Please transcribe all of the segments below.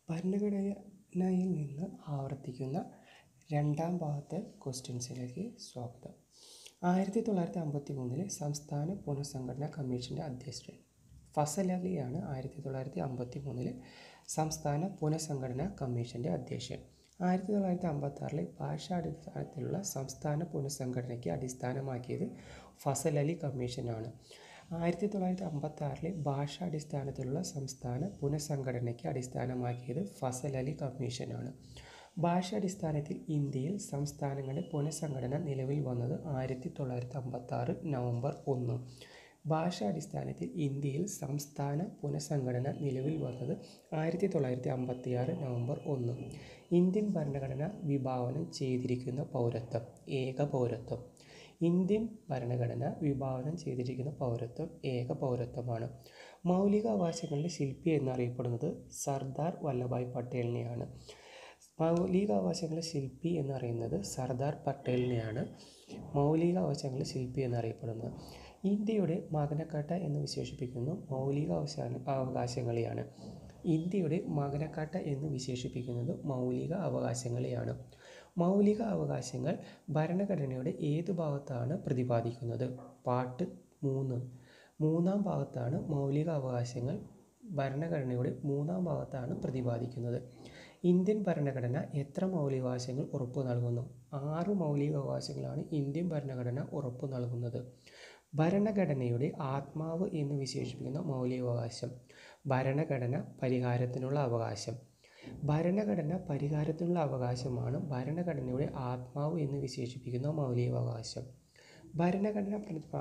ഭരണഘടനയിൽ നിന്ന് ആവർത്തിക്കുന്ന രണ്ടാം ഭാഗത്തെ ക്വസ്റ്റ്യൻസിലേക്ക് സ്വാഗതം ആയിരത്തി തൊള്ളായിരത്തി അമ്പത്തി മൂന്നിലെ സംസ്ഥാന പുനഃസംഘടനാ കമ്മീഷൻ്റെ അധ്യക്ഷൻ ഫസൽ അലിയാണ് ആയിരത്തി തൊള്ളായിരത്തി അമ്പത്തി മൂന്നിലെ സംസ്ഥാന പുനഃസംഘടനാ കമ്മീഷൻ്റെ അധ്യക്ഷൻ ആയിരത്തി തൊള്ളായിരത്തി അമ്പത്തി ആറിലെ ഭാഷാടിസ്ഥാനത്തിലുള്ള സംസ്ഥാന പുനഃസംഘടനയ്ക്ക് അടിസ്ഥാനമാക്കിയത് ഫസൽ അലി കമ്മീഷനാണ് ആയിരത്തി തൊള്ളായിരത്തി അമ്പത്തി ആറിലെ ഭാഷാടിസ്ഥാനത്തിലുള്ള സംസ്ഥാന പുനഃസംഘടനയ്ക്ക് അടിസ്ഥാനമാക്കിയത് ഫസൽ അലി കമ്മീഷനാണ് ഭാഷാടിസ്ഥാനത്തിൽ ഇന്ത്യയിൽ സംസ്ഥാനങ്ങളുടെ പുനഃസംഘടന നിലവിൽ വന്നത് ആയിരത്തി തൊള്ളായിരത്തി അമ്പത്തി ആറ് നവംബർ ഒന്ന് ഭാഷാടിസ്ഥാനത്തിൽ ഇന്ത്യയിൽ സംസ്ഥാന പുനഃസംഘടന നിലവിൽ വന്നത് ആയിരത്തി തൊള്ളായിരത്തി അമ്പത്തി ആറ് നവംബർ ഒന്ന് ഇന്ത്യൻ ഭരണഘടന വിഭാവനം ചെയ്തിരിക്കുന്ന പൗരത്വം ഏക പൗരത്വം ഇന്ത്യൻ ഭരണഘടന വിഭാവനം ചെയ്തിരിക്കുന്ന പൗരത്വം ഏക പൗരത്വമാണ് മൗലികാവകാശങ്ങളുടെ ശില്പി എന്നറിയപ്പെടുന്നത് സർദാർ വല്ലഭായ് പട്ടേലിനെയാണ് മൗലികാവകാശങ്ങളുടെ ശില്പി എന്നറിയുന്നത് സർദാർ പട്ടേലിനെയാണ് മൗലികാവകാശങ്ങളുടെ ശില്പി എന്നറിയപ്പെടുന്നത് ഇന്ത്യയുടെ മകനക്കാട്ട എന്ന് വിശേഷിപ്പിക്കുന്നു മൗലിക അവകാശങ്ങളെയാണ് ഇന്ത്യയുടെ മകനക്കാട്ട എന്ന് വിശേഷിപ്പിക്കുന്നത് മൗലിക അവകാശങ്ങളെയാണ് മൗലിക അവകാശങ്ങൾ ഭരണഘടനയുടെ ഏത് ഭാഗത്താണ് പ്രതിപാദിക്കുന്നത് പാട്ട് മൂന്ന് മൂന്നാം ഭാഗത്താണ് മൗലിക അവകാശങ്ങൾ ഭരണഘടനയുടെ മൂന്നാം ഭാഗത്താണ് പ്രതിപാദിക്കുന്നത് ഇന്ത്യൻ ഭരണഘടന എത്ര മൗലികാവകാശങ്ങൾ ഉറപ്പു നൽകുന്നു ആറ് മൗലികാവകാശങ്ങളാണ് ഇന്ത്യൻ ഭരണഘടന ഉറപ്പു നൽകുന്നത് ഭരണഘടനയുടെ ആത്മാവ് എന്ന് വിശേഷിപ്പിക്കുന്ന മൗലികാവകാശം ഭരണഘടന പരിഹാരത്തിനുള്ള അവകാശം ഭരണഘടന പരിഹാരത്തിനുള്ള അവകാശമാണ് ഭരണഘടനയുടെ ആത്മാവ് എന്ന് വിശേഷിപ്പിക്കുന്ന മൗലികാവകാശം ഭരണഘടന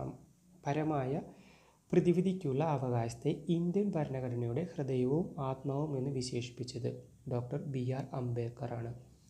പരമായ പ്രതിവിധിക്കുള്ള അവകാശത്തെ ഇന്ത്യൻ ഭരണഘടനയുടെ ഹൃദയവും ആത്മാവും എന്ന് വിശേഷിപ്പിച്ചത് ഡോക്ടർ ബി ആർ അംബേദ്കറാണ്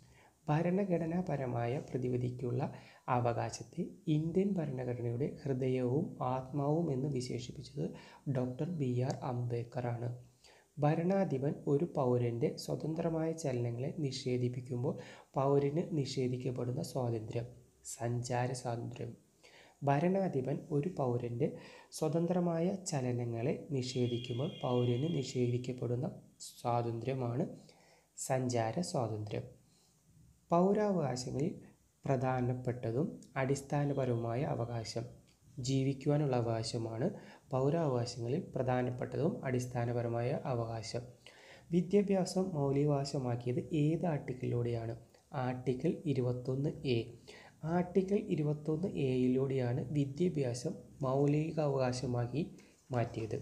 ഭരണഘടനാപരമായ പ്രതിവിധിക്കുള്ള അവകാശത്തെ ഇന്ത്യൻ ഭരണഘടനയുടെ ഹൃദയവും ആത്മാവും എന്ന് വിശേഷിപ്പിച്ചത് ഡോക്ടർ ബി ആർ അംബേദ്കറാണ് ഭരണാധിപൻ ഒരു പൗരൻ്റെ സ്വതന്ത്രമായ ചലനങ്ങളെ നിഷേധിപ്പിക്കുമ്പോൾ പൗരന് നിഷേധിക്കപ്പെടുന്ന സ്വാതന്ത്ര്യം സഞ്ചാര സ്വാതന്ത്ര്യം ഭരണാധിപൻ ഒരു പൗരൻ്റെ സ്വതന്ത്രമായ ചലനങ്ങളെ നിഷേധിക്കുമ്പോൾ പൗരന് നിഷേധിക്കപ്പെടുന്ന സ്വാതന്ത്ര്യമാണ് സഞ്ചാര സ്വാതന്ത്ര്യം പൗരാവകാശങ്ങളിൽ പ്രധാനപ്പെട്ടതും അടിസ്ഥാനപരവുമായ അവകാശം ജീവിക്കുവാനുള്ള അവകാശമാണ് പൗരാവകാശങ്ങളിൽ പ്രധാനപ്പെട്ടതും അടിസ്ഥാനപരമായ അവകാശം വിദ്യാഭ്യാസം മൗലികാവകാശമാക്കിയത് ഏത് ആർട്ടിക്കിളിലൂടെയാണ് ആർട്ടിക്കിൾ ഇരുപത്തൊന്ന് എ ആർട്ടിക്കിൾ ഇരുപത്തൊന്ന് എയിലൂടെയാണ് വിദ്യാഭ്യാസം മൗലികാവകാശമാക്കി മാറ്റിയത്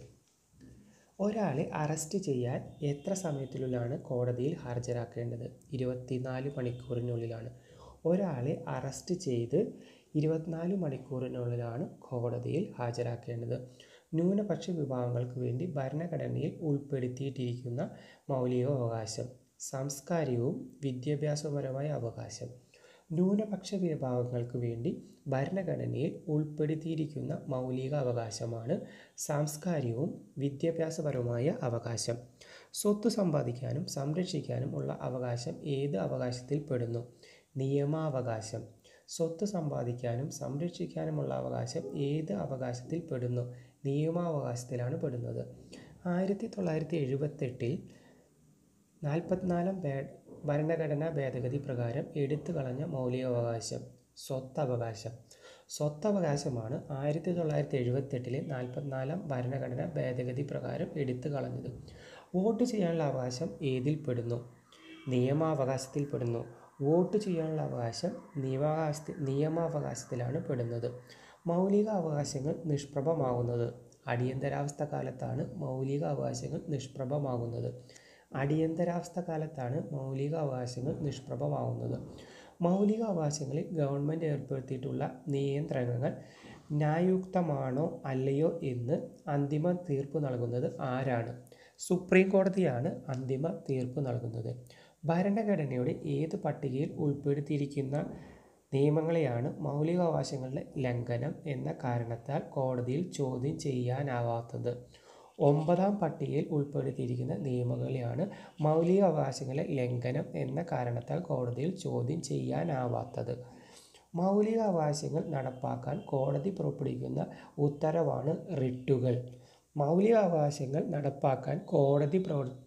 ഒരാളെ അറസ്റ്റ് ചെയ്യാൻ എത്ര സമയത്തിനുള്ളിലാണ് കോടതിയിൽ ഹാജരാക്കേണ്ടത് ഇരുപത്തിനാല് മണിക്കൂറിനുള്ളിലാണ് ഒരാളെ അറസ്റ്റ് ചെയ്ത് ഇരുപത്തിനാല് മണിക്കൂറിനുള്ളിലാണ് കോടതിയിൽ ഹാജരാക്കേണ്ടത് ന്യൂനപക്ഷ വിഭാഗങ്ങൾക്ക് വേണ്ടി ഭരണഘടനയിൽ ഉൾപ്പെടുത്തിയിട്ടിരിക്കുന്ന മൗലിക അവകാശം സാംസ്കാരികവും വിദ്യാഭ്യാസപരമായ അവകാശം ന്യൂനപക്ഷ വിഭാഗങ്ങൾക്ക് വേണ്ടി ഭരണഘടനയിൽ ഉൾപ്പെടുത്തിയിരിക്കുന്ന മൗലിക അവകാശമാണ് സാംസ്കാരികവും വിദ്യാഭ്യാസപരവുമായ അവകാശം സ്വത്ത് സമ്പാദിക്കാനും സംരക്ഷിക്കാനും ഉള്ള അവകാശം ഏത് അവകാശത്തിൽ പെടുന്നു നിയമാവകാശം സ്വത്ത് സമ്പാദിക്കാനും സംരക്ഷിക്കാനുമുള്ള അവകാശം ഏത് അവകാശത്തിൽ പെടുന്നു നിയമാവകാശത്തിലാണ് പെടുന്നത് ആയിരത്തി തൊള്ളായിരത്തി എഴുപത്തെട്ടിൽ നാൽപ്പത്തിനാലാം ഭേ ഭരണഘടനാ ഭേദഗതി പ്രകാരം എടുത്തു കളഞ്ഞ മൗലികാവകാശം സ്വത്തവകാശം സ്വത്തവകാശമാണ് ആയിരത്തി തൊള്ളായിരത്തി എഴുപത്തെട്ടിലെ നാൽപ്പത്തിനാലാം ഭരണഘടനാ ഭേദഗതി പ്രകാരം എടുത്തു കളഞ്ഞത് വോട്ട് ചെയ്യാനുള്ള അവകാശം ഏതിൽ പെടുന്നു നിയമാവകാശത്തിൽ പെടുന്നു വോട്ട് ചെയ്യാനുള്ള അവകാശം നിയമാവകാശത്തിൽ നിയമാവകാശത്തിലാണ് പെടുന്നത് മൗലിക അവകാശങ്ങൾ നിഷ്പ്രഭമാകുന്നത് അടിയന്തരാവസ്ഥ കാലത്താണ് മൗലിക അവകാശങ്ങൾ നിഷ്പ്രഭമാകുന്നത് അടിയന്തരാവസ്ഥ കാലത്താണ് മൗലിക അവകാശങ്ങൾ നിഷ്പ്രഭമാവുന്നത് മൗലിക അവകാശങ്ങളിൽ ഗവൺമെൻറ് ഏർപ്പെടുത്തിയിട്ടുള്ള നിയന്ത്രണങ്ങൾ ന്യായയുക്തമാണോ അല്ലയോ എന്ന് അന്തിമ തീർപ്പ് നൽകുന്നത് ആരാണ് സുപ്രീം കോടതിയാണ് അന്തിമ തീർപ്പ് നൽകുന്നത് ഭരണഘടനയുടെ ഏത് പട്ടികയിൽ ഉൾപ്പെടുത്തിയിരിക്കുന്ന നിയമങ്ങളെയാണ് മൗലികാവകാശങ്ങളുടെ ലംഘനം എന്ന കാരണത്താൽ കോടതിയിൽ ചോദ്യം ചെയ്യാനാവാത്തത് ഒമ്പതാം പട്ടികയിൽ ഉൾപ്പെടുത്തിയിരിക്കുന്ന നിയമങ്ങളെയാണ് മൗലിക അവകാശങ്ങളെ ലംഘനം എന്ന കാരണത്താൽ കോടതിയിൽ ചോദ്യം ചെയ്യാനാവാത്തത് മൗലിക അവകാശങ്ങൾ നടപ്പാക്കാൻ കോടതി പുറപ്പെടുവിക്കുന്ന ഉത്തരവാണ് റിട്ടുകൾ മൗലിക അവകാശങ്ങൾ നടപ്പാക്കാൻ കോടതി പ്രവർ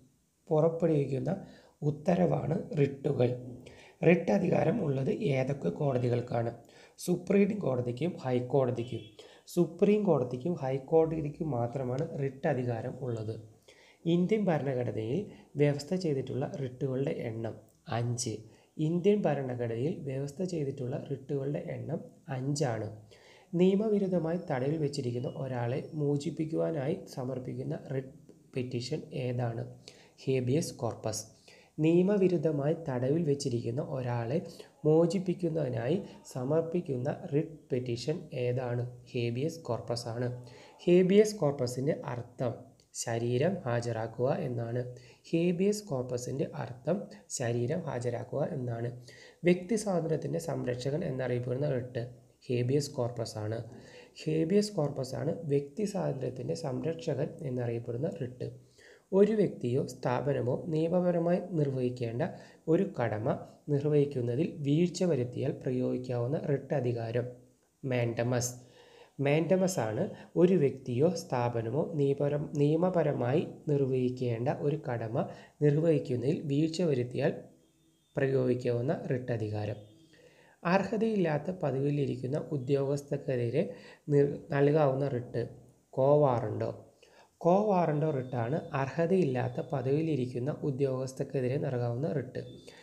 പുറപ്പെടുവിക്കുന്ന ഉത്തരവാണ് റിട്ടുകൾ റിട്ട് അധികാരം ഉള്ളത് ഏതൊക്കെ കോടതികൾക്കാണ് സുപ്രീം കോടതിക്കും ഹൈക്കോടതിക്കും സുപ്രീം കോടതിക്കും ഹൈക്കോടതിക്കും മാത്രമാണ് റിട്ട് അധികാരം ഉള്ളത് ഇന്ത്യൻ ഭരണഘടനയിൽ വ്യവസ്ഥ ചെയ്തിട്ടുള്ള റിട്ടുകളുടെ എണ്ണം അഞ്ച് ഇന്ത്യൻ ഭരണഘടനയിൽ വ്യവസ്ഥ ചെയ്തിട്ടുള്ള റിട്ടുകളുടെ എണ്ണം അഞ്ചാണ് നിയമവിരുദ്ധമായി തടവിൽ വെച്ചിരിക്കുന്ന ഒരാളെ മോചിപ്പിക്കുവാനായി സമർപ്പിക്കുന്ന റിട്ട് പെറ്റീഷൻ ഏതാണ് ഹേബിയസ് കോർപ്പസ് നിയമവിരുദ്ധമായി തടവിൽ വെച്ചിരിക്കുന്ന ഒരാളെ മോചിപ്പിക്കുന്നതിനായി സമർപ്പിക്കുന്ന റിട്ട് പെറ്റീഷൻ ഏതാണ് ഹേബിയസ് കോർപ്പസ് ആണ് ഹേബിയസ് കോർപ്പസിൻ്റെ അർത്ഥം ശരീരം ഹാജരാക്കുക എന്നാണ് ഹേബിയസ് കോർപ്പസിൻ്റെ അർത്ഥം ശരീരം ഹാജരാക്കുക എന്നാണ് വ്യക്തി സ്വാതന്ത്ര്യത്തിൻ്റെ സംരക്ഷകൻ എന്നറിയപ്പെടുന്ന റിട്ട് ഹേബിയസ് കോർപ്പസ് ആണ് ഹേബിയസ് കോർപ്പസ് ആണ് വ്യക്തി സ്വാതന്ത്ര്യത്തിൻ്റെ സംരക്ഷകൻ എന്നറിയപ്പെടുന്ന റിട്ട് ഒരു വ്യക്തിയോ സ്ഥാപനമോ നിയമപരമായി നിർവഹിക്കേണ്ട ഒരു കടമ നിർവഹിക്കുന്നതിൽ വീഴ്ച വരുത്തിയാൽ പ്രയോഗിക്കാവുന്ന റിട്ട് അധികാരം മാൻഡമസ് മാൻഡമസ് ആണ് ഒരു വ്യക്തിയോ സ്ഥാപനമോ നിയമപരം നിയമപരമായി നിർവഹിക്കേണ്ട ഒരു കടമ നിർവഹിക്കുന്നതിൽ വീഴ്ച വരുത്തിയാൽ പ്രയോഗിക്കാവുന്ന റിട്ട് അധികാരം അർഹതയില്ലാത്ത പദവിയിലിരിക്കുന്ന ഉദ്യോഗസ്ഥർക്കെതിരെ നൽകാവുന്ന writ quo warranto quo warranto റിട്ടാണ് അർഹതയില്ലാത്ത പദവിയിലിരിക്കുന്ന ഉദ്യോഗസ്ഥർക്കെതിരെ നൽകാവുന്ന റിട്ട്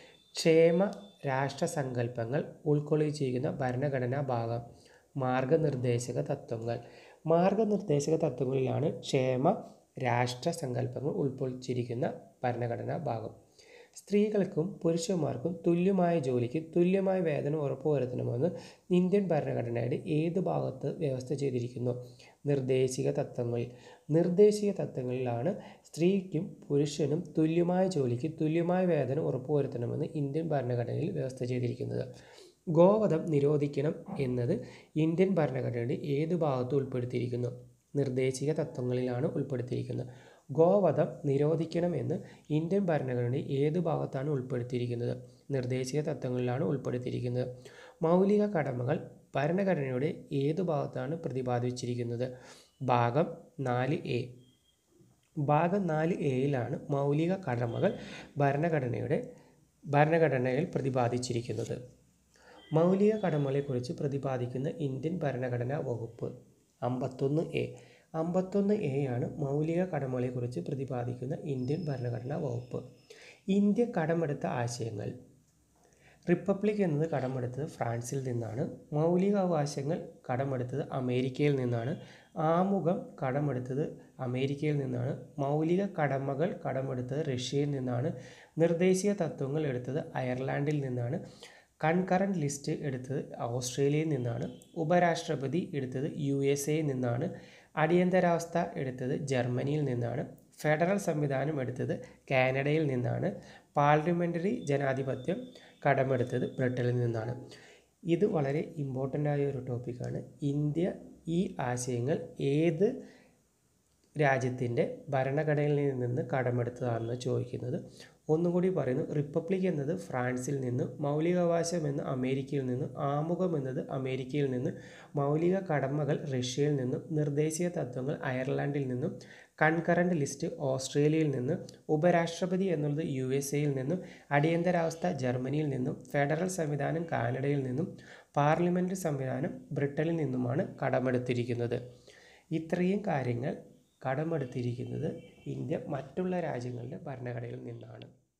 ക്ഷേമ രാഷ്ട്ര സങ്കല്പങ്ങൾ ഉൾക്കൊള്ളിച്ചിരിക്കുന്ന ഭരണഘടനാ ഭാഗം മാർഗനിർദ്ദേശക തത്വങ്ങൾ മാർഗനിർദ്ദേശക തത്വങ്ങളിലാണ് ക്ഷേമ രാഷ്ട്ര സങ്കല്പങ്ങൾ ഉൾക്കൊള്ളിച്ചിരിക്കുന്ന ഭരണഘടനാ ഭാഗം സ്ത്രീകൾക്കും പുരുഷന്മാർക്കും തുല്യമായ ജോലിക്ക് തുല്യമായ വേതനം ഉറപ്പുവരുത്തണമെന്ന് ഇന്ത്യൻ ഭരണഘടനയുടെ ഏത് ഭാഗത്ത് വ്യവസ്ഥ ചെയ്തിരിക്കുന്നു നിർദ്ദേശിക തത്വങ്ങളിൽ നിർദ്ദേശിക തത്വങ്ങളിലാണ് സ്ത്രീക്കും പുരുഷനും തുല്യമായ ജോലിക്ക് തുല്യമായ വേതനം ഉറപ്പുവരുത്തണമെന്ന് ഇന്ത്യൻ ഭരണഘടനയിൽ വ്യവസ്ഥ ചെയ്തിരിക്കുന്നത് ഗോവധം നിരോധിക്കണം എന്നത് ഇന്ത്യൻ ഭരണഘടനയുടെ ഏത് ഭാഗത്ത് ഉൾപ്പെടുത്തിയിരിക്കുന്നു നിർദ്ദേശിക തത്വങ്ങളിലാണ് ഉൾപ്പെടുത്തിയിരിക്കുന്നത് ഗോവധം നിരോധിക്കണമെന്ന് ഇന്ത്യൻ ഭരണഘടനയുടെ ഏത് ഭാഗത്താണ് ഉൾപ്പെടുത്തിയിരിക്കുന്നത് നിർദ്ദേശിക തത്വങ്ങളിലാണ് ഉൾപ്പെടുത്തിയിരിക്കുന്നത് മൗലിക കടമകൾ ഭരണഘടനയുടെ ഏത് ഭാഗത്താണ് പ്രതിപാദിച്ചിരിക്കുന്നത് ഭാഗം നാല് എ ഭാഗം നാല് എയിലാണ് മൗലിക കടമകൾ ഭരണഘടനയുടെ ഭരണഘടനയിൽ പ്രതിപാദിച്ചിരിക്കുന്നത് മൗലിക കടമകളെക്കുറിച്ച് പ്രതിപാദിക്കുന്ന ഇന്ത്യൻ ഭരണഘടനാ വകുപ്പ് അമ്പത്തൊന്ന് എ അമ്പത്തൊന്ന് എ ആണ് മൗലിക കടമകളെക്കുറിച്ച് പ്രതിപാദിക്കുന്ന ഇന്ത്യൻ ഭരണഘടനാ വകുപ്പ് ഇന്ത്യ കടമെടുത്ത ആശയങ്ങൾ റിപ്പബ്ലിക് എന്നത് കടമെടുത്തത് ഫ്രാൻസിൽ നിന്നാണ് മൗലികാവകാശങ്ങൾ കടമെടുത്തത് അമേരിക്കയിൽ നിന്നാണ് ആമുഖം കടമെടുത്തത് അമേരിക്കയിൽ നിന്നാണ് മൗലിക കടമകൾ കടമെടുത്തത് റഷ്യയിൽ നിന്നാണ് നിർദ്ദേശീയ തത്വങ്ങൾ എടുത്തത് അയർലാൻഡിൽ നിന്നാണ് കൺകറൻറ്റ് ലിസ്റ്റ് എടുത്തത് ഓസ്ട്രേലിയയിൽ നിന്നാണ് ഉപരാഷ്ട്രപതി എടുത്തത് യു എസ് എയിൽ നിന്നാണ് അടിയന്തരാവസ്ഥ എടുത്തത് ജർമ്മനിയിൽ നിന്നാണ് ഫെഡറൽ സംവിധാനം എടുത്തത് കാനഡയിൽ നിന്നാണ് പാർലമെൻ്ററി ജനാധിപത്യം കടമെടുത്തത് ബ്രിട്ടനിൽ നിന്നാണ് ഇത് വളരെ ഇമ്പോർട്ടൻ്റ് ആയ ഒരു ടോപ്പിക്കാണ് ഇന്ത്യ ഈ ആശയങ്ങൾ ഏത് രാജ്യത്തിൻ്റെ ഭരണഘടനയിൽ നിന്ന് കടമെടുത്തതാണെന്ന് ചോദിക്കുന്നത് ഒന്നുകൂടി പറയുന്നു റിപ്പബ്ലിക് എന്നത് ഫ്രാൻസിൽ നിന്ന് മൗലികാവകാശം എന്ന് അമേരിക്കയിൽ നിന്ന് ആമുഖം എന്നത് അമേരിക്കയിൽ നിന്ന് മൗലിക കടമകൾ റഷ്യയിൽ നിന്നും നിർദ്ദേശീയ തത്വങ്ങൾ അയർലാൻഡിൽ നിന്നും കൺകറൻറ്റ് ലിസ്റ്റ് ഓസ്ട്രേലിയയിൽ നിന്ന് ഉപരാഷ്ട്രപതി എന്നുള്ളത് യു എസ് എയിൽ നിന്നും അടിയന്തരാവസ്ഥ ജർമ്മനിയിൽ നിന്നും ഫെഡറൽ സംവിധാനം കാനഡയിൽ നിന്നും പാർലമെൻറ്റ് സംവിധാനം ബ്രിട്ടനിൽ നിന്നുമാണ് കടമെടുത്തിരിക്കുന്നത് ഇത്രയും കാര്യങ്ങൾ കടമെടുത്തിരിക്കുന്നത് ഇന്ത്യ മറ്റുള്ള രാജ്യങ്ങളുടെ ഭരണഘടനയിൽ നിന്നാണ്